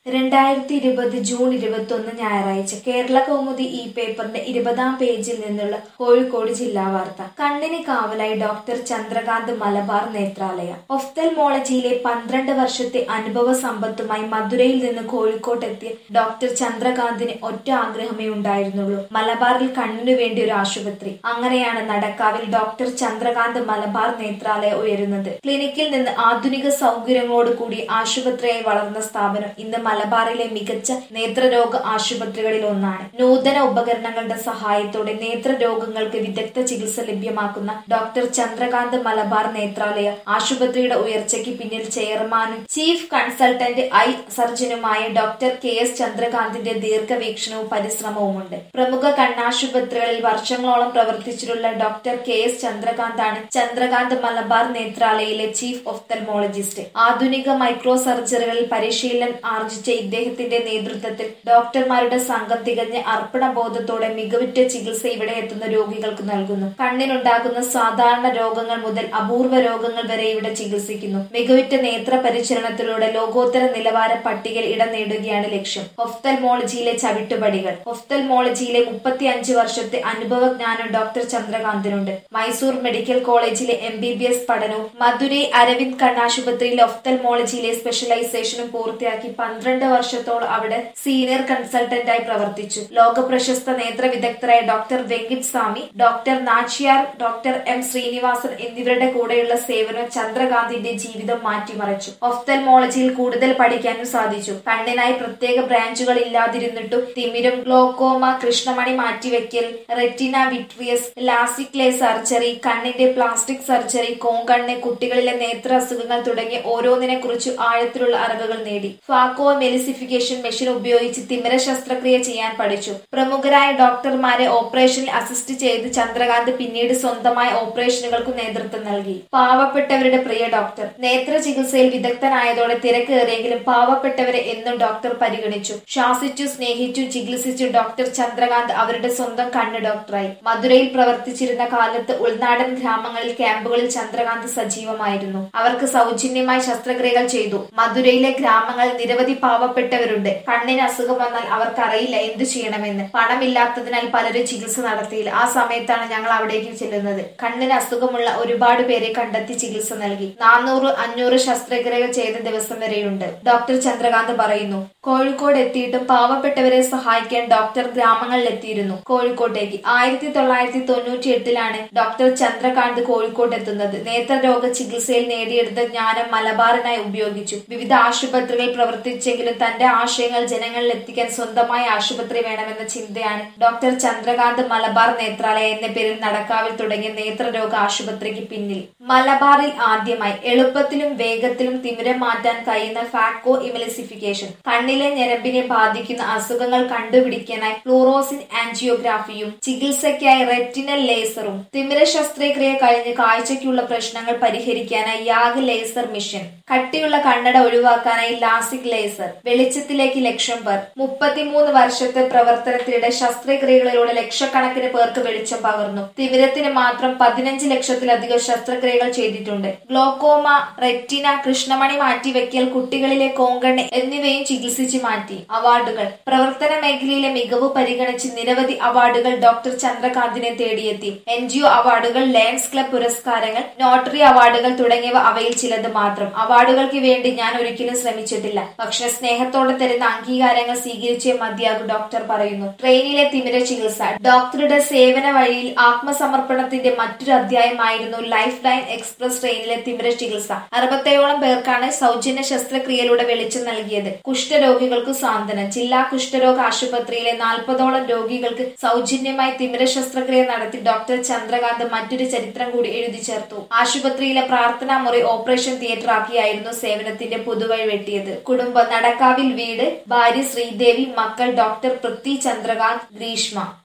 രണ്ടായിരത്തി ഇരുപത് ജൂൺ ഇരുപത്തൊന്ന് ഞായറാഴ്ച കേരള കൗമുദി ഈ പേപ്പറിന്റെ ഇരുപതാം പേജിൽ നിന്നുള്ള കോഴിക്കോട് ജില്ലാ വാർത്ത കണ്ണിന് കാവലായി ഡോക്ടർ ചന്ദ്രകാന്ത് മലബാർ നേത്രാലയ ഒഫ്തൽമോളജിയിലെ പന്ത്രണ്ട് വർഷത്തെ അനുഭവ സമ്പത്തുമായി മധുരയിൽ നിന്ന് കോഴിക്കോട്ടെത്തിയ ഡോക്ടർ ചന്ദ്രകാന്തിന് ഒറ്റ ആഗ്രഹമേ ഉണ്ടായിരുന്നുള്ളൂ മലബാറിൽ കണ്ണിനു വേണ്ടി ഒരു ആശുപത്രി അങ്ങനെയാണ് നടക്കാവിൽ ഡോക്ടർ ചന്ദ്രകാന്ത് മലബാർ നേത്രാലയ ഉയരുന്നത് ക്ലിനിക്കിൽ നിന്ന് ആധുനിക സൗകര്യങ്ങളോട് കൂടി ആശുപത്രിയായി വളർന്ന സ്ഥാപനം ഇന്ന് മലബാറിലെ മികച്ച നേത്രരോഗ ആശുപത്രികളിൽ ഒന്നാണ് നൂതന ഉപകരണങ്ങളുടെ സഹായത്തോടെ നേത്രരോഗങ്ങൾക്ക് വിദഗ്ധ ചികിത്സ ലഭ്യമാക്കുന്ന ഡോക്ടർ ചന്ദ്രകാന്ത് മലബാർ നേത്രാലയ ആശുപത്രിയുടെ ഉയർച്ചയ്ക്ക് പിന്നിൽ ചെയർമാനും ചീഫ് കൺസൾട്ടന്റ് ഐ സർജനുമായ ഡോക്ടർ കെ എസ് ചന്ദ്രകാന്തിന്റെ ദീർഘവീക്ഷണവും പരിശ്രമവുമുണ്ട് പ്രമുഖ കണ്ണാശുപത്രികളിൽ വർഷങ്ങളോളം പ്രവർത്തിച്ചിട്ടുള്ള ഡോക്ടർ കെ എസ് ചന്ദ്രകാന്താണ് ചന്ദ്രകാന്ത് മലബാർ നേത്രാലയയിലെ ചീഫ് ഒഫ്തൽമോളജിസ്റ്റ് ആധുനിക മൈക്രോ സർജറികളിൽ പരിശീലനം ആർജിച്ച ഇദ്ദേഹത്തിന്റെ നേതൃത്വത്തിൽ ഡോക്ടർമാരുടെ സംഘം തികഞ്ഞ അർപ്പണബോധത്തോടെ മികവുറ്റ ചികിത്സ ഇവിടെ എത്തുന്ന രോഗികൾക്ക് നൽകുന്നു കണ്ണിനുണ്ടാകുന്ന സാധാരണ രോഗങ്ങൾ മുതൽ അപൂർവ രോഗങ്ങൾ വരെ ഇവിടെ ചികിത്സിക്കുന്നു മികവുറ്റ നേത്ര പരിചരണത്തിലൂടെ ലോകോത്തര നിലവാര പട്ടികയിൽ ഇടം നേടുകയാണ് ലക്ഷ്യം ഒഫ്തൽമോളജിയിലെ ചവിട്ടുപടികൾ ഒഫ്തൽമോളജിയിലെ മുപ്പത്തി അഞ്ച് വർഷത്തെ അനുഭവജ്ഞാനം ഡോക്ടർ ചന്ദ്രകാന്തിനുണ്ട് മൈസൂർ മെഡിക്കൽ കോളേജിലെ എം ബി ബി എസ് പഠനവും മധുരൈ അരവിന്ദ് കണ്ണാശുപത്രിയിലെ ഒഫ്തൽമോളജിയിലെ സ്പെഷ്യലൈസേഷനും പൂർത്തിയാക്കി പന്ത്രണ്ട് വർഷത്തോളം അവിടെ സീനിയർ കൺസൾട്ടന്റായി പ്രവർത്തിച്ചു ലോക പ്രശസ്ത നേത്ര വിദഗ്ധരായ doctor Venkat Swamy doctor Nachiyar doctor M Srinivasan എന്നിവരുടെ കൂടെയുള്ള സേവനം ചന്ദ്രകാന്തിന്റെ ജീവിതം മാറ്റിമറിച്ചു ഒഫ്തൽമോളജിയിൽ കൂടുതൽ പഠിക്കാനും സാധിച്ചു കണ്ണിനായി പ്രത്യേക ബ്രാഞ്ചുകൾ ഇല്ലാതിരുന്നിട്ടും തിമിരം ഗ്ലോക്കോമ കൃഷ്ണമണി മാറ്റിവെക്കൽ റെറ്റിന വിട്രിയസ് ലാസിക് ലേ സർജറി കണ്ണിന്റെ പ്ലാസ്റ്റിക് സർജറി കോങ്കണ്ണ് കുട്ടികളിലെ നേത്ര അസുഖങ്ങൾ തുടങ്ങിയ ഓരോന്നിനെ കുറിച്ച് ആഴത്തിലുള്ള അറിവുകൾ നേടി ഫാക്കോ മെലിസിഫിക്കേഷൻ മെഷീൻ ഉപയോഗിച്ച് തിമിര ശസ്ത്രക്രിയ ചെയ്യാൻ പഠിച്ചു പ്രമുഖരായ ഡോക്ടർമാരെ ഓപ്പറേഷനിൽ അസിസ്റ്റ് ചെയ്ത് ചന്ദ്രകാന്ത് പിന്നീട് സ്വന്തമായ ഓപ്പറേഷനുകൾക്ക് നേതൃത്വം നൽകി പാവപ്പെട്ടവരുടെ പ്രിയ ഡോക്ടർ നേത്ര ചികിത്സയിൽ വിദഗ്ധനായതോടെ തിരക്കേറിയെങ്കിലും പാവപ്പെട്ടവരെ എന്നും ഡോക്ടർ പരിഗണിച്ചു ശ്വാസിച്ചു സ്നേഹിച്ചു ചികിത്സിച്ചു ഡോക്ടർ ചന്ദ്രകാന്ത് അവരുടെ സ്വന്തം കണ്ണ് ഡോക്ടറായി മധുരയിൽ പ്രവർത്തിച്ചിരുന്ന കാലത്ത് ഉൾനാടൻ ഗ്രാമങ്ങളിൽ ക്യാമ്പുകളിൽ ചന്ദ്രകാന്ത് സജീവമായിരുന്നു അവർക്ക് സൗജന്യമായി ശസ്ത്രക്രിയകൾ ചെയ്തു മധുരയിലെ ഗ്രാമങ്ങളിൽ നിരവധി പാവപ്പെട്ടവരുണ്ട് കണ്ണിന് അസുഖം വന്നാൽ അവർക്കറിയില്ല എന്തു ചെയ്യണമെന്ന് പണമില്ലാത്തതിനാൽ പലരും ചികിത്സ നടത്തിയില്ല ആ സമയത്താണ് ഞങ്ങൾ അവിടേക്ക് ചെല്ലുന്നത് കണ്ണിന് അസുഖമുള്ള ഒരുപാട് പേരെ കണ്ടെത്തി ചികിത്സ നൽകി നാനൂറ് അഞ്ഞൂറ് ശസ്ത്രക്രിയകൾ ചെയ്ത ദിവസം വരെയുണ്ട് ഡോക്ടർ ചന്ദ്രകാന്ത് പറയുന്നു കോഴിക്കോട് എത്തിയിട്ടും പാവപ്പെട്ടവരെ സഹായിക്കാൻ ഡോക്ടർ ഗ്രാമങ്ങളിൽ എത്തിയിരുന്നു കോഴിക്കോട്ടേക്ക് ആയിരത്തി തൊള്ളായിരത്തി തൊണ്ണൂറ്റി എട്ടിലാണ് ഡോക്ടർ ചന്ദ്രകാന്ത് കോഴിക്കോട്ട് എത്തുന്നത് നേത്രരോഗ ചികിത്സയിൽ നേടിയെടുത്ത ജ്ഞാനം മലബാറിനായി ഉപയോഗിച്ചു വിവിധ ആശുപത്രികളിൽ പ്രവർത്തിച്ചെങ്കിലും തന്റെ ആശയങ്ങൾ ജനങ്ങളിൽ എത്തിക്കാൻ സ്വന്തമായ ആശുപത്രി വേണമെന്ന ചിന്തയാണ് ഡോക്ടർ ചന്ദ്രകാന്ത് മലബാർ നേത്രാലയ എന്ന പേരിൽ നടക്കാവിൽ തുടങ്ങിയ നേത്രരോഗ ആശുപത്രിക്ക് പിന്നിൽ മലബാറിൽ ആദ്യമായി എളുപ്പത്തിലും വേഗത്തിലും തിമിരം മാറ്റാൻ കഴിയുന്ന ഫാക്കോ ഇമലിസിഫിക്കേഷൻ കണ്ണിലെ ഞരമ്പിനെ ബാധിക്കുന്ന അസുഖങ്ങൾ കണ്ടുപിടിക്കാനായി ഫ്ലൂറോസിൻ ആൻജിയോഗ്രാഫിയും ചികിത്സയ്ക്കായി റെറ്റിനൽ ലേസറും തിമിര ശസ്ത്രക്രിയ കഴിഞ്ഞ് കാഴ്ചയ്ക്കുള്ള പ്രശ്നങ്ങൾ പരിഹരിക്കാനായി യാഗ് ലേസർ മിഷൻ കട്ടിയുള്ള കണ്ണട ഒഴിവാക്കാനായി ലാസിക് ലേസർ വെളിച്ചത്തിലേക്ക് ലക്ഷം പേർ മുപ്പത്തിമൂന്ന് വർഷത്തെ പ്രവർത്തനത്തിനിടെ ശസ്ത്രക്രിയകളിലൂടെ ലക്ഷക്കണക്കിന് പേർക്ക് വെളിച്ചം പകർന്നു തിമിരത്തിന് മാത്രം പതിനഞ്ച് ലക്ഷത്തിലധികം ശസ്ത്രക്രിയകൾ ചെയ്തിട്ടുണ്ട് ഗ്ലോക്കോമ റെറ്റിന കൃഷ്ണമണി മാറ്റിവെക്കൽ കുട്ടികളിലെ കോങ്കണ്ണ് എന്നിവയും ചികിത്സിച്ചു മാറ്റി അവാർഡുകൾ പ്രവർത്തന മേഖലയിലെ മികവ് പരിഗണിച്ച് നിരവധി അവാർഡുകൾ ഡോക്ടർ ചന്ദ്രകാന്തിനെ തേടിയെത്തി എൻ ജി ഒ അവാർഡുകൾ ലയൺസ് ക്ലബ് പുരസ്കാരങ്ങൾ നോട്ടറി അവാർഡുകൾ തുടങ്ങിയവ അവയിൽ ചിലത് മാത്രം അവാർഡുകൾക്ക് വേണ്ടി ഞാൻ ഒരിക്കലും ശ്രമിച്ചിട്ടില്ല പക്ഷെ സ്നേഹത്തോടെ തരുന്ന അംഗീകാരങ്ങൾ സ്വീകരിച്ചേ മതിയാകും ഡോക്ടർ പറയുന്നു ട്രെയിനിലെ തിമിര ചികിത്സ ഡോക്ടറുടെ സേവന വഴിയിൽ ആത്മസമർപ്പണത്തിന്റെ മറ്റൊരു അധ്യായമായിരുന്നു ലൈഫ് ലൈൻ എക്സ്പ്രസ് ട്രെയിനിലെ തിമിര ചികിത്സ അറുപത്തേഴോളം പേർക്കാണ് സൗജന്യ ശസ്ത്രക്രിയയിലൂടെ വെളിച്ചം നൽകിയത് കുഷ്ഠരോഗികൾക്ക് സാന്ത്വനം ജില്ലാ കുഷ്ഠരോഗ ആശുപത്രിയിലെ നാൽപ്പതോളം രോഗികൾക്ക് സൗജന്യമായി തിമിര ശസ്ത്രക്രിയ നടത്തി ഡോക്ടർ ചന്ദ്രകാന്ത് മറ്റൊരു ചരിത്രം കൂടി എഴുതി ചേർത്തു ആശുപത്രിയിലെ പ്രാർത്ഥനാ മുറി ഓപ്പറേഷൻ തിയേറ്റർ ആക്കിയായിരുന്നു സേവനത്തിന്റെ പുതുവഴി വെട്ടിയത് കുടുംബം നടക്കാവിൽ വീട് ഭാര്യ ശ്രീദേവി മക്കൾ ഡോക്ടർ പൃഥ്വി ചന്ദ്രകാന്ത് ഗ്രീഷ്മ